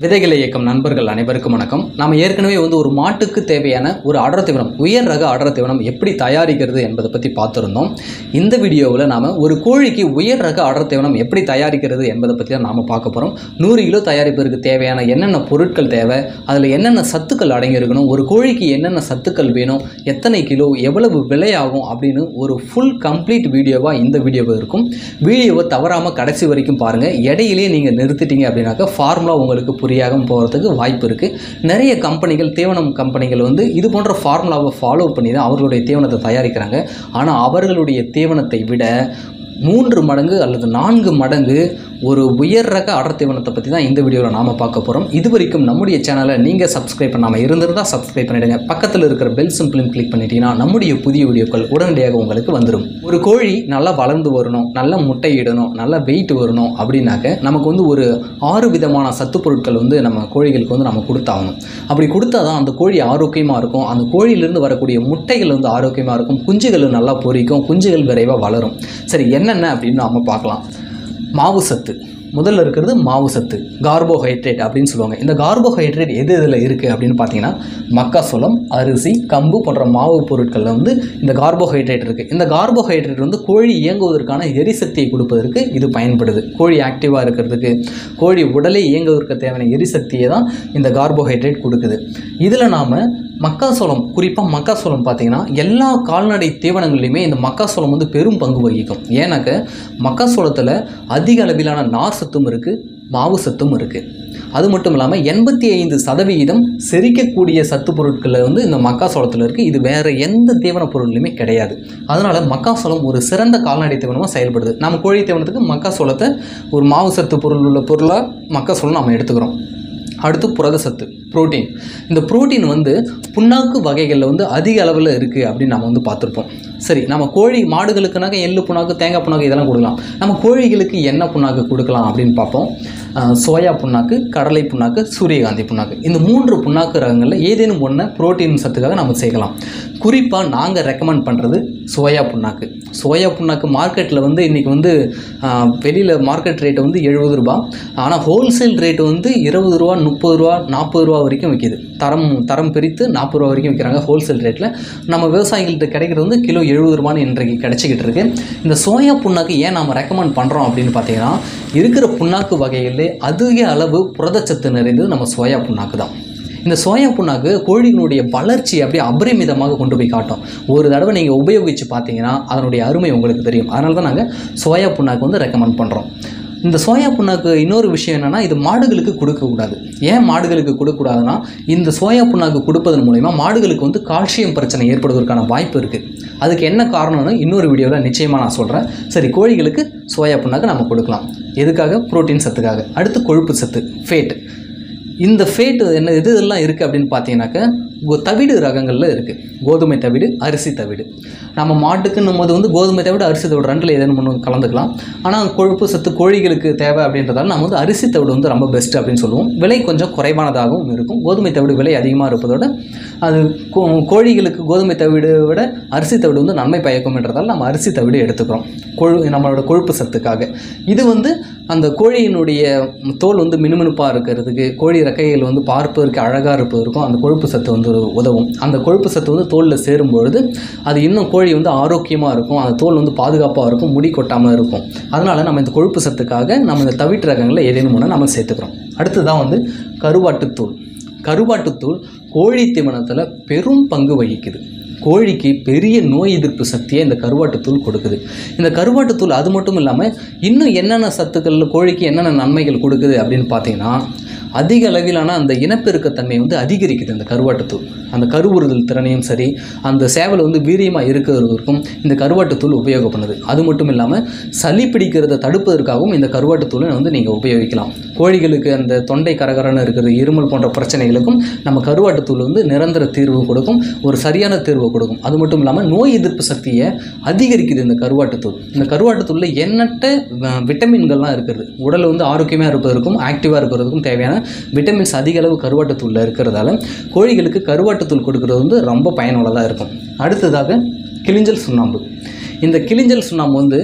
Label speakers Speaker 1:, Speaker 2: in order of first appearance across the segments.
Speaker 1: விதைகளை இயக்கம் நண்பர்கள் அனைவருக்கும் வணக்கம் நம்ம ஏற்கனவே வந்து ஒரு மாட்டுக்கு தேவையான ஒரு அடர் தீவனம் உயர் ரக அடர் தீவனம் எப்படி தயாரிக்கிறது என்பதை பற்றி பார்த்துருந்தோம் இந்த வீடியோவில் நாம் ஒரு கோழிக்கு உயர் ரக அடர் தீவனம் எப்படி தயாரிக்கிறது என்பதை பற்றி தான் நாம் பார்க்க போகிறோம் நூறு கிலோ தயாரிப்பதற்கு தேவையான என்னென்ன பொருட்கள் தேவை அதில் என்னென்ன சத்துக்கள் அடங்கியிருக்கணும் ஒரு கோழிக்கு என்னென்ன சத்துக்கள் வேணும் எத்தனை கிலோ எவ்வளவு விலையாகும் அப்படின்னு ஒரு ஃபுல் கம்ப்ளீட் வீடியோவாக இந்த வீடியோவில் இருக்கும் வீடியோவை தவறாமல் கடைசி வரைக்கும் பாருங்கள் இடையிலேயே நீங்கள் நிறுத்திட்டீங்க அப்படின்னாக்கா ஃபார்முலா உங்களுக்கு புரியாமல் போகிறதுக்கு வாய்ப்பு இருக்குது நிறைய கம்பெனிகள் தீவனம் கம்பெனிகள் வந்து இது போன்ற ஃபார்முலாவை ஃபாலோ பண்ணி தான் அவர்களுடைய தீவனத்தை தயாரிக்கிறாங்க ஆனால் அவர்களுடைய தீவனத்தை விட மூன்று மடங்கு அல்லது நான்கு மடங்கு ஒரு உயர் ரக அடர் தீவனத்தை பற்றி தான் இந்த வீடியோவில் நாம் பார்க்க போகிறோம் இது வரைக்கும் நம்முடைய சேனலை நீங்கள் சப்ஸ்கிரைப் பண்ணாமல் இருந்திருந்தால் சப்ஸ்கிரைப் பண்ணிடுங்க பக்கத்தில் இருக்கிற பெல் சிம்பிளும் கிளிக் பண்ணிட்டீங்கன்னா நம்முடைய புதிய வீடியோக்கள் உடனடியாக உங்களுக்கு வந்துடும் ஒரு கோழி நல்லா வளர்ந்து வரணும் நல்ல முட்டையிடணும் நல்ல வெயிட் வரணும் அப்படின்னாக்க நமக்கு வந்து ஒரு ஆறு விதமான சத்து பொருட்கள் வந்து நம்ம கோழிகளுக்கு வந்து நம்ம கொடுத்தாகணும் அப்படி கொடுத்தா தான் அந்த கோழி ஆரோக்கியமாக இருக்கும் அந்த கோழியிலிருந்து வரக்கூடிய முட்டைகள் வந்து ஆரோக்கியமாக இருக்கும் குஞ்சுகள் நல்லா பொரிக்கும் குஞ்சுகள் விரைவாக வளரும் சரி என்னென்ன அப்படின்னு நாம் பார்க்கலாம் மாவு சத்து முதல்ல இருக்கிறது மாவு சத்து கார்போஹைட்ரேட் அப்படின்னு சொல்லுவாங்க இந்த கார்போஹைட்ரேட் எது இதில் இருக்குது அப்படின்னு பார்த்தீங்கன்னா மக்காசோளம் அரிசி கம்பு போன்ற மாவு பொருட்களில் வந்து இந்த கார்போஹைட்ரேட் இருக்குது இந்த கார்போஹைட்ரேட் வந்து கோழி இயங்குவதற்கான எரிசக்தியை கொடுப்பதற்கு இது பயன்படுது கோழி ஆக்டிவாக இருக்கிறதுக்கு கோழி உடலை இயங்குவதற்கு தேவையான எரிசக்தியை தான் இந்த கார்போஹைட்ரேட் கொடுக்குது இதில் நாம் மக்காசோளம் குறிப்பாக மக்காசோளம் பார்த்தீங்கன்னா எல்லா கால்நடை தீவனங்கள்லையுமே இந்த மக்காசோளம் வந்து பெரும் பங்கு வகிக்கும் ஏன்னாக்க மக்காசோளத்தில் அதிக அளவிலான நார் சத்தும் இருக்குது மாவு சத்தும் இருக்குது அது மட்டும் இல்லாமல் எண்பத்தி ஐந்து சதவிகிதம் செரிக்கக்கூடிய சத்து பொருட்களில் வந்து இந்த மக்காசோளத்தில் இருக்குது இது வேறு எந்த தீவன பொருள்லையுமே கிடையாது அதனால் மக்காசோளம் ஒரு சிறந்த கால்நடை தீவனமாக செயல்படுது நம்ம கோழி தீவனத்துக்கு மக்காசோளத்தை ஒரு மாவு சத்து பொருள் உள்ள பொருளாக மக்காசோளம் நம்ம எடுத்துக்கிறோம் அடுத்து புரத சத்து புரோட்டீன் இந்த புரோட்டீன் வந்து புண்ணாக்கு வகைகளில் வந்து அதிக அளவில் இருக்குது அப்படின்னு நம்ம வந்து பார்த்துருப்போம் சரி நம்ம கோழி மாடுகளுக்குனாக்க எள்ளு புண்ணாக்கு தேங்காய் புண்ணாக்கு இதெல்லாம் கொடுக்கலாம் நம்ம கோழிகளுக்கு என்ன புண்ணாக்கு கொடுக்கலாம் அப்படின்னு பார்ப்போம் அஹ் சோயா புண்ணாக்கு கடலை புண்ணாக்கு சூரியகாந்தி புண்ணாக்கு இந்த மூன்று புண்ணாக்கு ரகங்களில் ஏதேனும் ஒன்று புரோட்டீன் சத்துக்காக நம்ம சேர்க்கலாம் குறிப்பாக நாங்கள் ரெக்கமெண்ட் பண்ணுறது சோயா புண்ணாக்கு சோயா புண்ணாக்கு மார்க்கெட்டில் வந்து இன்றைக்கி வந்து வெளியில் மார்க்கெட் ரேட்டு வந்து எழுபது ரூபா ஆனால் ஹோல்சேல் ரேட்டு வந்து இருபது ரூபா முப்பது ரூபா நாற்பது ரூபா வரைக்கும் விற்கிது தரம் தரம் பிரித்து நாற்பது ரூபா வரைக்கும் விற்கிறாங்க ஹோல்சேல் ரேட்டில் நம்ம விவசாயிகள்கிட்ட கிடைக்கிறது வந்து கிலோ எழுபது ரூபான்னு இன்றைக்கு கிடைச்சிக்கிட்டு இருக்கு இந்த சோயா புண்ணாக்கு ஏன் நம்ம ரெக்கமெண்ட் பண்ணுறோம் அப்படின்னு பார்த்தீங்கன்னா இருக்கிற புண்ணாக்கு வகைகளிலே அதிக அளவு புரதச்சத்து நிறைந்தது நம்ம சோயா புண்ணாக்கு தான் இந்த சோயா புண்ணாக்கு கோழிகளுடைய வளர்ச்சி அப்படியே அபரிமிதமாக கொண்டு போய் காட்டும் ஒரு தடவை நீங்கள் உபயோகித்து பார்த்தீங்கன்னா அதனுடைய அருமை உங்களுக்கு தெரியும் அதனால தான் நாங்கள் சோயா புண்ணாக்கு வந்து ரெக்கமெண்ட் பண்ணுறோம் இந்த சோயா புண்ணாக்கு இன்னொரு விஷயம் என்னென்னா இது மாடுகளுக்கு கொடுக்கக்கூடாது ஏன் மாடுகளுக்கு கொடுக்கக்கூடாதுன்னா இந்த சோயா புண்ணாக்கு கொடுப்பதன் மூலிமா மாடுகளுக்கு வந்து கால்சியம் பிரச்சனை ஏற்படுவதற்கான வாய்ப்பு இருக்குது அதுக்கு என்ன காரணம்னு இன்னொரு வீடியோவில் நிச்சயமாக நான் சொல்கிறேன் சரி கோழிகளுக்கு சோயா புண்ணாக்கு நம்ம கொடுக்கலாம் எதுக்காக புரோட்டீன் சத்துக்காக அடுத்து கொழுப்பு சத்து ஃபேட் இந்த ஃபேட்டு என்ன எது இதெல்லாம் இருக்குது அப்படின்னு பார்த்தீங்கன்னாக்க கோ- தவிடு ரகங்களில் இருக்குது கோதுமை தவிடு அரிசி தவிடு நம்ம மாட்டுக்குன்னும் போது வந்து கோதுமை தவிடு அரிசி தவிடு ரெண்டில் ஏதேனும் ஒன்று கலந்துக்கலாம் ஆனால் கொழுப்பு சத்து கோழிகளுக்கு தேவை அப்படின்றதால நம்ம வந்து அரிசி தவிடு வந்து ரொம்ப பெஸ்ட் அப்படின்னு சொல்லுவோம் விலை கொஞ்சம் குறைவானதாகவும் இருக்கும் கோதுமை தவிடு விலை அதிகமாக இருப்பதோட அது கோ- கோழிகளுக்கு கோதுமை தவிடு விட அரிசி தவிடு வந்து நன்மை பயக்கும்ன்றதால நம்ம அரிசி தவிடு எடுத்துக்கிறோம் கொழு நம்மளோட கொழுப்பு சத்துக்காக இது வந்து அந்த கோழியினுடைய தோல் வந்து மினுமினுப்பாக இருக்கிறதுக்கு கோழி ரெக்கைகள் வந்து பார்ப்பதற்கு அழகாக இருப்பதற்கும் அந்த கொழுப்பு சத்து வந்து உதவும் அந்த கொழுப்பு சத்து வந்து தோலில் சேரும் பொழுது அது இன்னும் கோழி வந்து ஆரோக்கியமாக இருக்கும் அந்த தோல் வந்து பாதுகாப்பாக இருக்கும் முடி கொட்டாமல் இருக்கும் அதனால் நம்ம இந்த கொழுப்பு சத்துக்காக நம்ம இந்த தவிட்டு ரகங்களில் ஏதேனும் ஒன்று நம்ம சேர்த்துக்கிறோம் அடுத்ததான் வந்து கருவாட்டுத்தூள் கருவாட்டுத்தூள் கோழி தீவனத்தில் பெரும் பங்கு வகிக்குது கோழிக்கு பெரிய நோய் எதிர்ப்பு சக்தியை இந்த கருவாட்டுத்தூள் கொடுக்குது இந்த கருவாட்டுத்தூள் அது மட்டும் இல்லாமல் இன்னும் என்னென்ன சத்துக்கள் கோழிக்கு என்னென்ன நன்மைகள் கொடுக்குது அப்படின்னு பார்த்தீங்கன்னா அதிக அளவிலான அந்த இனப்பெருக்கத்தன்மை வந்து அதிகரிக்குது இந்த கருவாட்டுத்தூள் அந்த கருவுறுதல் திறனையும் சரி அந்த சேவல் வந்து வீரியமாக இருக்கிறதுக்கும் இந்த கருவாட்டுத்தூள் உபயோகம் பண்ணுது அது மட்டும் இல்லாமல் சளி பிடிக்கிறத தடுப்பதற்காகவும் இந்த கருவாட்டுத்தூளை வந்து நீங்கள் உபயோகிக்கலாம் கோழிகளுக்கு அந்த தொண்டை கரகரன்னு இருக்கிறது இருமல் போன்ற பிரச்சனைகளுக்கும் நம்ம கருவாட்டுத்தூள் வந்து நிரந்தர தீர்வு கொடுக்கும் ஒரு சரியான தீர்வு கொடுக்கும் அது மட்டும் இல்லாமல் நோய் எதிர்ப்பு சக்தியை அதிகரிக்குது இந்த கருவாட்டுத்தூள் இந்த கருவாட்டுத்தூளில் எண்ணற்ற அஹ், விட்டமின்கள்லாம் இருக்கிறது உடல் வந்து ஆரோக்கியமாக இருப்பதற்கும் ஆக்டிவாக இருக்கிறதுக்கும் தேவையான விட்டமின்ஸ் அதிக அளவு கருவாட்டுத்தூளில் இருக்கிறதால கோழிகளுக்கு கருவாட்டுத்தூள் கொடுக்கறது வந்து ரொம்ப பயனுள்ளதாக இருக்கும் அடுத்ததாக கிளிஞ்சல் சுண்ணாம்பு இந்த கிளிஞ்சல் சுண்ணாம்பு வந்து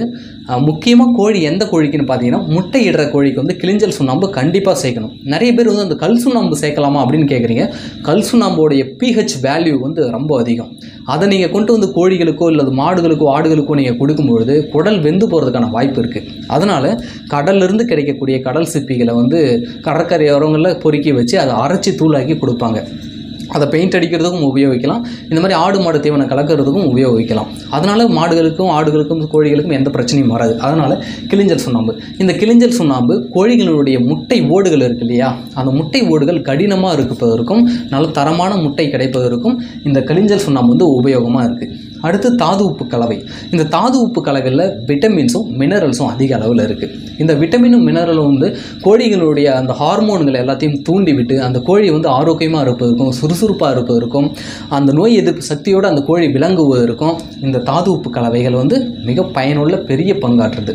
Speaker 1: முக்கியமாக கோழி எந்த கோழிக்குன்னு பார்த்தீங்கன்னா முட்டை இடுற கோழிக்கு வந்து கிளிஞ்சல் சுண்ணாம்பு கண்டிப்பாக சேர்க்கணும் நிறைய பேர் வந்து அந்த கல் சுண்ணாம்பு சேர்க்கலாமா அப்படின்னு கேட்குறீங்க கல் சுண்ணாம்போடைய பிஹெச் வேல்யூ வந்து ரொம்ப அதிகம் அதை நீங்கள் கொண்டு வந்து கோழிகளுக்கோ இல்லை மாடுகளுக்கோ ஆடுகளுக்கோ நீங்கள் கொடுக்கும்பொழுது குடல் வெந்து போகிறதுக்கான வாய்ப்பு இருக்குது அதனால் கடல்லிருந்து கிடைக்கக்கூடிய கடல் சிப்பிகளை வந்து கடற்கரையோரங்களில் பொறுக்கி வச்சு அதை அரைச்சி தூளாக்கி கொடுப்பாங்க அதை பெயிண்ட் அடிக்கிறதுக்கும் உபயோகிக்கலாம் இந்த மாதிரி ஆடு மாடு தீவனம் கலக்கிறதுக்கும் உபயோகிக்கலாம் அதனால் மாடுகளுக்கும் ஆடுகளுக்கும் கோழிகளுக்கும் எந்த பிரச்சனையும் வராது அதனால் கிளிஞ்சல் சுண்ணாம்பு இந்த கிளிஞ்சல் சுண்ணாம்பு கோழிகளுடைய முட்டை ஓடுகள் இருக்கு இல்லையா அந்த முட்டை ஓடுகள் கடினமாக இருப்பதற்கும் நல்ல தரமான முட்டை கிடைப்பதற்கும் இந்த கிளிஞ்சல் சுண்ணாம்பு வந்து உபயோகமாக இருக்குது அடுத்து தாது உப்பு கலவை இந்த தாது உப்பு கலவையில் விட்டமின்ஸும் மினரல்ஸும் அதிக அளவில் இருக்குது இந்த விட்டமினும் மினரலும் வந்து கோழிகளுடைய அந்த ஹார்மோன்களை எல்லாத்தையும் தூண்டிவிட்டு அந்த கோழி வந்து ஆரோக்கியமாக இருப்பதற்கும் சுறுசுறுப்பாக இருப்பதற்கும் அந்த நோய் எதிர்ப்பு சக்தியோடு அந்த கோழி விளங்குவதற்கும் இந்த தாது உப்பு கலவைகள் வந்து மிக பயனுள்ள பெரிய பங்காற்றுது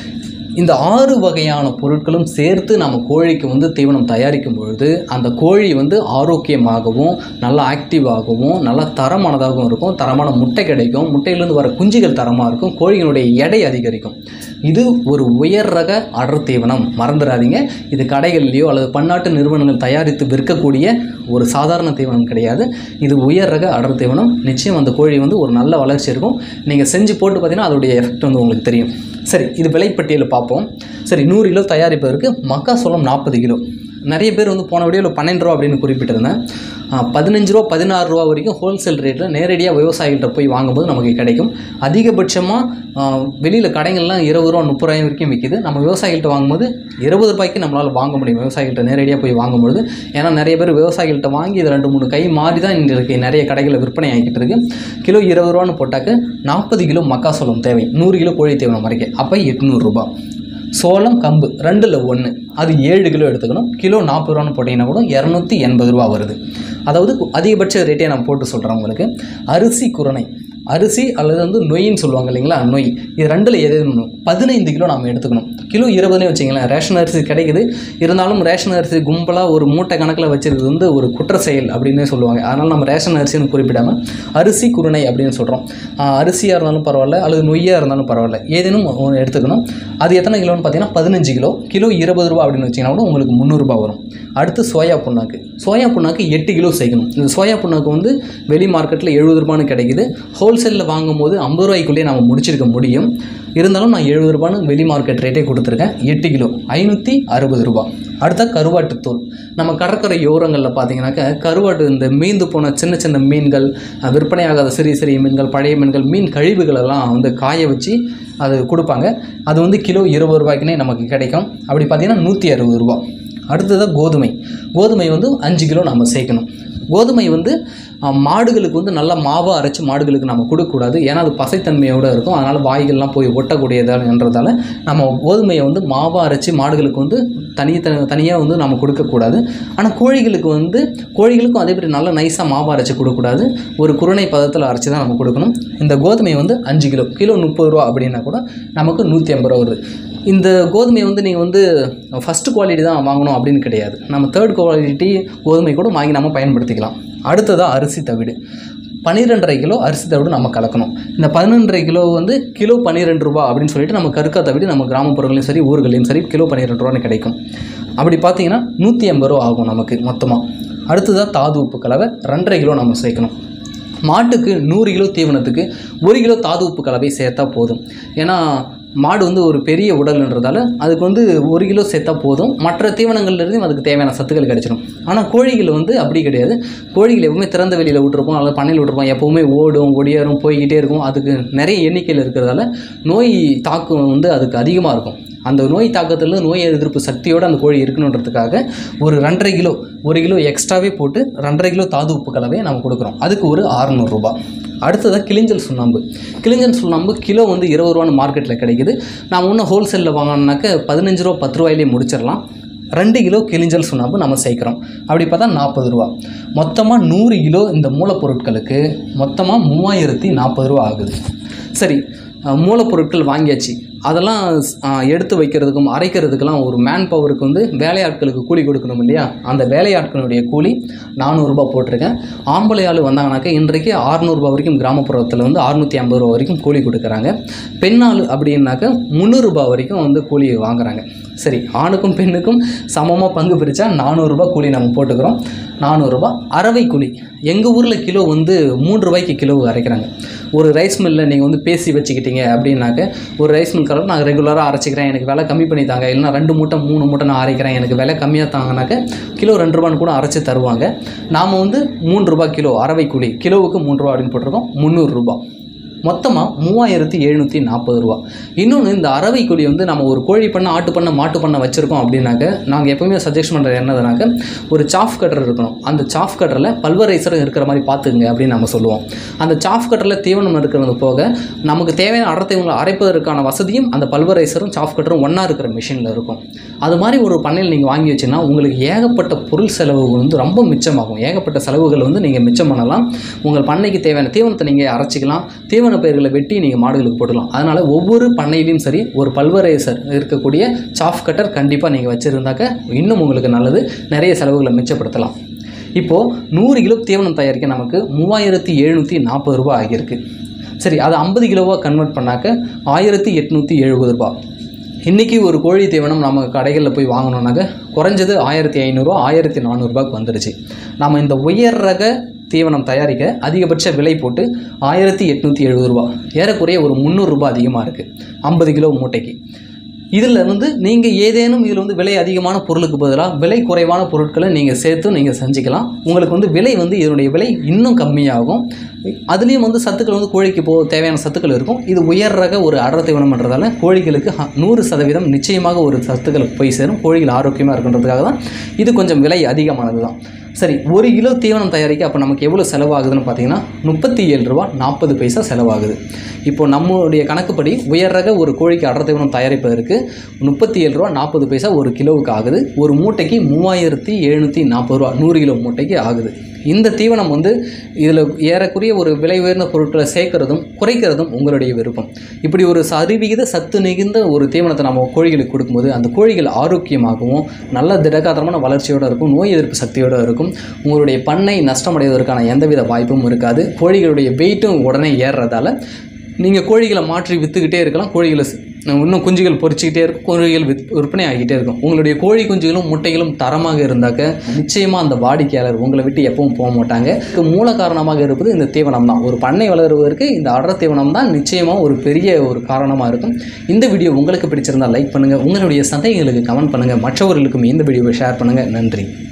Speaker 1: இந்த ஆறு வகையான பொருட்களும் சேர்த்து நம்ம கோழிக்கு வந்து தீவனம் தயாரிக்கும் பொழுது அந்த கோழி வந்து ஆரோக்கியமாகவும் நல்லா ஆக்டிவாகவும் நல்லா தரமானதாகவும் இருக்கும் தரமான முட்டை கிடைக்கும் முட்டையிலேருந்து வர குஞ்சுகள் தரமாக இருக்கும் கோழிகளுடைய எடை அதிகரிக்கும் இது ஒரு உயர் ரக அடர் தீவனம் மறந்துடாதீங்க இது கடைகள்லையோ அல்லது பன்னாட்டு நிறுவனங்கள் தயாரித்து விற்கக்கூடிய ஒரு சாதாரண தீவனம் கிடையாது இது உயர் ரக அடர் தீவனம் நிச்சயம் அந்த கோழி வந்து ஒரு நல்ல வளர்ச்சி இருக்கும் நீங்கள் செஞ்சு போட்டு பார்த்தீங்கன்னா அதோடைய எஃபெக்ட் வந்து உங்களுக்கு தெரியும் சரி இது விலைப்பட்டியலில் பார்ப்போம் சரி நூறு கிலோ தயாரிப்பதற்கு மக்காசோளம் நாற்பது கிலோ நிறைய பேர் வந்து போன வீடியோவில் பன்னெண்டு ரூபா அப்படின்னு குறிப்பிட்டிருந்தேன் ஆ, பதினஞ்சு ரூபா பதினாறு ரூபா வரைக்கும் ஹோல்சேல் ரேட்டில் நேரடியாக விவசாயிகள்கிட்ட போய் வாங்கும்போது நமக்கு கிடைக்கும் அதிகபட்சமாக வெளியில் கடைகள்லாம் இருபது ரூபா முப்பது ரூபாய் வரைக்கும் விற்கிது நம்ம விவசாயிகள்கிட்ட வாங்கும்போது இருபது ரூபாய்க்கு நம்மளால் வாங்க முடியும் விவசாயிகள்கிட்ட நேரடியாக போய் வாங்கும்பொழுது ஏன்னா நிறைய பேர் விவசாயிகள்கிட்ட வாங்கி இது ரெண்டு மூணு கை மாறி தான் இன்றைக்கு நிறைய கடைகளில் விற்பனை ஆகிக்கிட்டு இருக்கு கிலோ இருபது ரூபான்னு போட்டாக்க நாற்பது கிலோ மக்காசோளம் தேவை நூறு கிலோ கோழி தேவனம் வரைக்கும் அப்போ எட்நூறுரூபா சோளம் கம்பு ரெண்டில் ஒன்று அது ஏழு கிலோ எடுத்துக்கணும் கிலோ நாற்பது ரூபான்னு போட்டிங்கன்னா கூட இரநூத்தி எண்பது ரூபா வருது அதாவது அதிகபட்ச ரேட்டே நான் போட்டு சொல்கிறேன் உங்களுக்கு அரிசி குரணை அரிசி அல்லது வந்து நொய்ன்னு சொல்லுவாங்க இல்லைங்களா நொய் இது ரெண்டில் எது எதுன்னு பதினைந்து கிலோ நாம் எடுத்துக்கணும் கிலோ இருபதுனே வச்சிங்களேன் ரேஷன் அரிசி கிடைக்குது இருந்தாலும் ரேஷன் அரிசி கும்பலாக ஒரு மூட்டை கணக்கில் வச்சிருக்கிறது வந்து ஒரு குற்ற செயல் அப்படின்னே சொல்லுவாங்க அதனால் நம்ம ரேஷன் அரிசின்னு குறிப்பிடாமல் அரிசி குருணை அப்படின்னு சொல்கிறோம் அரிசியாக இருந்தாலும் பரவாயில்ல அல்லது நொய்யாக இருந்தாலும் பரவாயில்ல ஏதேனும் ஒன்று எடுத்துக்கணும் அது எத்தனை கிலோன்னு பார்த்தீங்கன்னா பதினஞ்சு கிலோ கிலோ இருபது ரூபா அப்படின்னு வச்சிங்கன்னா கூட உங்களுக்கு முந்நூறுரூபா வரும் அடுத்து சோயா புண்ணாக்கு சோயா புண்ணாக்கு எட்டு கிலோ சேர்க்கணும் இந்த சோயா புண்ணாக்கு வந்து வெளி மார்க்கெட்டில் எழுபது ரூபான்னு கிடைக்குது ஹோல்சேலில் வாங்கும்போது ஐம்பது ரூபாய்க்குள்ளேயே நம்ம முடிச்சிருக்க முடியும் இருந்தாலும் நான் எழுபது ரூபான்னு வெளி மார்க்கெட் ரேட்டே கொடுத்துருக்கேன் எட்டு கிலோ ஐநூற்றி அறுபது ரூபா அடுத்த கருவாட்டுத்தூள் நம்ம கடற்கரை ஓரங்களில் பார்த்தீங்கன்னாக்கா கருவாட்டு இந்த மீந்து போன சின்ன சின்ன மீன்கள் அஹ், விற்பனையாகாத சிறிய சிறிய மீன்கள் பழைய மீன்கள் மீன் கழிவுகள் எல்லாம் வந்து காய வச்சு அது கொடுப்பாங்க அது வந்து கிலோ இருபது ரூபாய்க்குனே நமக்கு கிடைக்கும் அப்படி பார்த்தீங்கன்னா நூற்றி அறுபது ரூபா அடுத்ததாக கோதுமை கோதுமை வந்து அஞ்சு கிலோ நம்ம சேர்க்கணும் கோதுமை வந்து அஹ், மாடுகளுக்கு வந்து நல்லா மாவாக அரைச்சி மாடுகளுக்கு நம்ம கொடுக்கக்கூடாது ஏன்னா அது பசைத்தன்மையோடு இருக்கும் அதனால் வாய்கள்லாம் போய் ஒட்டக்கூடியதுன்றதால நம்ம கோதுமையை வந்து மாவாக அரைச்சி மாடுகளுக்கு வந்து தனி தனியாக வந்து நம்ம கொடுக்கக்கூடாது ஆனால் கோழிகளுக்கு வந்து கோழிகளுக்கும் அதே மாதிரி நல்லா நைஸாக மாவாக அரைச்சி கொடுக்கக்கூடாது ஒரு குருணை பதத்தில் அரைச்சி தான் நம்ம கொடுக்கணும் இந்த கோதுமை வந்து அஞ்சு கிலோ கிலோ முப்பது ரூபா அப்படின்னா கூட நமக்கு நூற்றி ஐம்பது ரூபா வருது இந்த கோதுமை வந்து நீங்கள் வந்து ஃபஸ்ட்டு குவாலிட்டி தான் வாங்கணும் அப்படின்னு கிடையாது நம்ம தேர்ட் குவாலிட்டி கோதுமை கூட வாங்கி நம்ம பயன்படுத்திக்கலாம் அடுத்ததாக அரிசி தவிடு பன்னிரெண்டரை கிலோ அரிசி தவிடு நம்ம கலக்கணும் இந்த பதினொன்றரை கிலோ வந்து கிலோ பன்னிரெண்டு ரூபா அப்படின்னு சொல்லிட்டு நம்ம கருக்கா தவிடு நம்ம கிராமப்புறங்களையும் சரி ஊர்களையும் சரி கிலோ பன்னிரெண்டு ரூபான்னு கிடைக்கும் அப்படி பார்த்தீங்கன்னா நூற்றி ஐம்பது ரூபா ஆகும் நமக்கு மொத்தமாக அடுத்ததாக தாது உப்பு கலவை ரெண்டரை கிலோ நம்ம சேர்க்கணும் மாட்டுக்கு நூறு கிலோ தீவனத்துக்கு ஒரு கிலோ தாது உப்பு கலவை சேர்த்தா போதும் ஏன்னா மாடு வந்து ஒரு பெரிய உடல்ன்றதால அதுக்கு வந்து ஒரு கிலோ சேர்த்தா போதும் மற்ற தீவனங்கள்லேருந்து அதுக்கு தேவையான சத்துக்கள் கிடைச்சிடும் ஆனால் கோழிகள் வந்து அப்படி கிடையாது கோழிகள் எப்பவுமே திறந்த வெளியில் விட்டுருப்போம் அல்லது பண்ணையில் விட்டுருப்போம் எப்பவுமே ஓடும் ஒடியாரும் போய்கிட்டே இருக்கும் அதுக்கு நிறைய எண்ணிக்கையில் இருக்கிறதால நோய் தாக்கம் வந்து அதுக்கு அதிகமாக இருக்கும் அந்த நோய் தாக்கத்தில் நோய் எதிர்ப்பு சக்தியோடு அந்த கோழி இருக்கணுன்றதுக்காக ஒரு ரெண்டரை கிலோ ஒரு கிலோ எக்ஸ்ட்ராவே போட்டு ரெண்டரை கிலோ தாது உப்பு கலவையை நம்ம கொடுக்குறோம் அதுக்கு ஒரு 600 ரூபாய் அடுத்ததாக கிளிஞ்சல் சுண்ணாம்பு கிளிஞ்சல் சுண்ணாம்பு கிலோ வந்து இருபது ரூபான்னு மார்க்கெட்டில் கிடைக்குது நாம் இன்னும் ஹோல்சேலில் வாங்கினோம்னாக்க பதினஞ்சு ரூபா பத்து ரூபாயிலே முடிச்சிடலாம் ரெண்டு கிலோ கிளிஞ்சல் சுண்ணாம்பு நம்ம சேர்க்குறோம் அப்படி பார்த்தா நாற்பது ரூபா மொத்தமாக நூறு கிலோ இந்த மூலப்பொருட்களுக்கு மொத்தமாக மூவாயிரத்தி நாற்பது ரூபா ஆகுது சரி அஹ், மூலப்பொருட்கள் வாங்கியாச்சு அதெல்லாம் ஆ, எடுத்து வைக்கிறதுக்கும் அரைக்கிறதுக்கெல்லாம் ஒரு மேன் பவருக்கு வந்து வேலையாட்களுக்கு கூலி கொடுக்கணும் இல்லையா அந்த வேலையாட்களுடைய கூலி நானூறுரூபா போட்டிருக்கேன் ஆம்பளை ஆள் வந்தாங்கனாக்கா இன்றைக்கு அறுநூறுபா வரைக்கும் கிராமப்புறத்தில் வந்து அறுநூற்றி ஐம்பது ரூபா வரைக்கும் கூலி கொடுக்குறாங்க பெண் ஆள் அப்படின்னாக்கா முந்நூறுரூபா வரைக்கும் வந்து கூலி வாங்குறாங்க சரி ஆணுக்கும் பெண்ணுக்கும் சமமாக பங்கு பிரித்தா நானூறுரூபா கூலி நம்ம போட்டுக்கிறோம் நானூறுரூபா அரவை கூலி எங்கள் ஊரில் கிலோ வந்து மூன்று ரூபாய்க்கு கிலோ அரைக்கிறாங்க ஒரு ரைஸ் மில்லில் நீங்கள் வந்து பேசி வச்சுக்கிட்டீங்க அப்படின்னாக்க ஒரு ரைஸ் மில்காரர் நான் ரெகுலராக அரைச்சிக்கிறேன் எனக்கு விலை கம்மி பண்ணி தாங்க இல்லைனா ரெண்டு மூட்டை மூணு மூட்டை நான் அரைக்கிறேன் எனக்கு விலை கம்மியாக தாங்கனாக்க கிலோ ரெண்டு ரூபான்னு கூட அரைச்சி தருவாங்க நாம் வந்து மூன்று ரூபாய் கிலோ அரவை கூலி கிலோவுக்கு மூணு ரூபா அப்படின்னு போட்டிருக்கோம் முந்நூறுரூபா மொத்தமாக மூவாயிரத்தி எழுநூற்றி நாற்பது ரூபா இன்னொன்று இந்த அரவை கூலி வந்து நம்ம ஒரு கோழி பண்ணை ஆட்டு பண்ணை மாட்டு பண்ணை வச்சுருக்கோம் அப்படின்னாக்க நாங்கள் எப்பவுமே சஜெஸ்ட் பண்ணுறது என்னதுனாக்க ஒரு சாஃப் கட்டர் இருக்கணும் அந்த சாஃப் கட்டரில் பல்வரைசரும் இருக்கிற மாதிரி பார்த்துக்குங்க அப்படின்னு நம்ம சொல்லுவோம் அந்த சாஃப் கட்டரில் தீவனம் இருக்கிறது போக நமக்கு தேவையான அடர்த்தீவங்களை அரைப்பதற்கான வசதியும் அந்த பல்வரைசரும் சாஃப் கட்டரும் ஒன்றா இருக்கிற மிஷினில் இருக்கும் அது மாதிரி ஒரு பண்ணையில் நீங்கள் வாங்கி வச்சீங்கன்னா உங்களுக்கு ஏகப்பட்ட பொருள் செலவு வந்து ரொம்ப மிச்சமாகும் ஏகப்பட்ட செலவுகள் வந்து நீங்கள் மிச்சம் பண்ணலாம் உங்கள் பண்ணைக்கு தேவையான தீவனத்தை நீங்கள் அரைச்சிக்கலாம் தீவன பயிர்களை வெட்டி நீங்கள் மாடுகளுக்கு போடலாம் அதனால் ஒவ்வொரு பண்ணையிலையும் சரி ஒரு பல்வரைசர் இருக்கக்கூடிய சாஃப் கட்டர் கண்டிப்பாக நீங்கள் வச்சுருந்தாக்க இன்னும் உங்களுக்கு நல்லது நிறைய செலவுகளை மிச்சப்படுத்தலாம் இப்போது நூறு கிலோ தீவனம் தயாரிக்க நமக்கு மூவாயிரத்தி எழுநூற்றி நாற்பது ரூபாய் ஆகியிருக்கு சரி அதை ஐம்பது கிலோவாக கன்வெர்ட் பண்ணாக்க ஆயிரத்தி எட்நூற்றி எழுபது ரூபாய் இன்றைக்கி ஒரு கோழி தீவனம் நம்ம கடைகளில் போய் வாங்கணுன்னாக்க குறைஞ்சது ஆயிரத்தி ஐநூறுரூவா ஆயிரத்தி நானூறுரூபாய்க்கு வந்துடுச்சு நம்ம இந்த உயர் ரக தீவனம் தயாரிக்க அதிகபட்ச விலை போட்டு ஆயிரத்தி எட்நூற்றி எழுபது ரூபா ஏறக்குறைய ஒரு முந்நூறுரூபா அதிகமாக இருக்குது ஐம்பது கிலோ மூட்டைக்கு இதில் இருந்து நீங்கள் ஏதேனும் இதில் வந்து விலை அதிகமான பொருளுக்கு பதிலாக விலை குறைவான பொருட்களை நீங்கள் சேர்த்து நீங்கள் செஞ்சுக்கலாம் உங்களுக்கு வந்து விலை வந்து இதனுடைய விலை இன்னும் கம்மியாகும் அதுலேயும் வந்து சத்துக்கள் வந்து கோழிக்கு போ தேவையான சத்துக்கள் இருக்கும் இது உயர் ரக ஒரு அடர் தீவனம்ன்றதால கோழிகளுக்கு ஹ- நூறு சதவீதம் நிச்சயமாக ஒரு சத்துக்கள் போய் சேரும் கோழிகள் ஆரோக்கியமாக இருக்குன்றதுக்காக தான் இது கொஞ்சம் விலை அதிகமானது தான் சரி ஒரு கிலோ தீவனம் தயாரிக்க அப்போ நமக்கு எவ்வளோ செலவாகுதுன்னு பார்த்தீங்கன்னா முப்பத்தி ஏழு ரூபா நாற்பது பைசா செலவாகுது இப்போ நம்மளுடைய கணக்குப்படி உயர் ரக ஒரு கோழிக்கு அடர் தீவனம் தயாரிப்பதற்கு முப்பத்தி ஏழு ரூபா நாற்பது பைசா ஒரு கிலோவுக்கு ஆகுது ஒரு மூட்டைக்கு மூவாயிரத்தி எழுநூற்றி நாற்பது ரூபா நூறு கிலோ மூட்டைக்கு ஆகுது இந்த தீவனம் வந்து இதில் ஏறக்குறைய ஒரு விலை உயர்ந்த பொருட்களை சேர்க்கறதும் குறைக்கிறதும் உங்களுடைய விருப்பம் இப்படி ஒரு சரிவிகித சத்து மிகுந்த ஒரு தீவனத்தை நம்ம கோழிகளுக்கு கொடுக்கும்போது அந்த கோழிகள் ஆரோக்கியமாகவும் நல்ல திடகாத்திரமான வளர்ச்சியோடு இருக்கும் நோய் எதிர்ப்பு சக்தியோடு இருக்கும் உங்களுடைய பண்ணை நஷ்டமடைவதற்கான எந்தவித வாய்ப்பும் இருக்காது கோழிகளுடைய வெயிட்டும் உடனே ஏறுறதால நீங்கள் கோழிகளை மாற்றி விற்றுக்கிட்டே இருக்கலாம் கோழிகளை ஸ்- இன்னும் குஞ்சுகள் பொரிச்சிக்கிட்டே இருக்கும் கோழிகள் வித் விற்பனை ஆகிக்கிட்டே இருக்கும் உங்களுடைய கோழி குஞ்சுகளும் முட்டைகளும் தரமாக இருந்தாக்க நிச்சயமாக அந்த வாடிக்கையாளர் உங்களை விட்டு எப்பவும் போக மாட்டாங்க இதுக்கு மூல காரணமாக இருப்பது இந்த தீவனம் தான் ஒரு பண்ணை வளருவதற்கு இந்த அடர் தீவனம் தான் நிச்சயமாக ஒரு பெரிய ஒரு காரணமாக இருக்கும் இந்த வீடியோ உங்களுக்கு பிடிச்சிருந்தா லைக் பண்ணுங்கள் உங்களுடைய சந்தேகங்களுக்கு கமெண்ட் பண்ணுங்கள் மற்றவர்களுக்கும் இந்த வீடியோவை ஷேர் பண்ணுங்கள் நன்றி